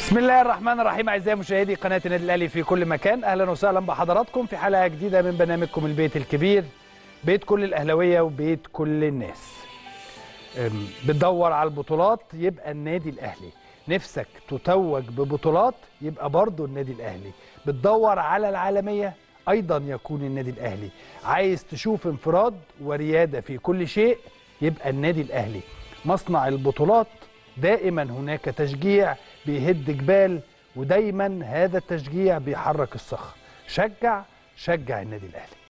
بسم الله الرحمن الرحيم اعزائي مشاهدي قناه النادي الاهلي في كل مكان اهلا وسهلا بحضراتكم في حلقه جديده من برنامجكم البيت الكبير بيت كل الاهلاويه وبيت كل الناس أم، بتدور على البطولات يبقى النادي الاهلي نفسك تتوج ببطولات يبقى برضه النادي الاهلي بتدور على العالميه ايضا يكون النادي الاهلي عايز تشوف انفراد ورياده في كل شيء يبقى النادي الاهلي مصنع البطولات دائما هناك تشجيع بيهد جبال ودايما هذا التشجيع بيحرك الصخر شجع شجع النادي الاهلي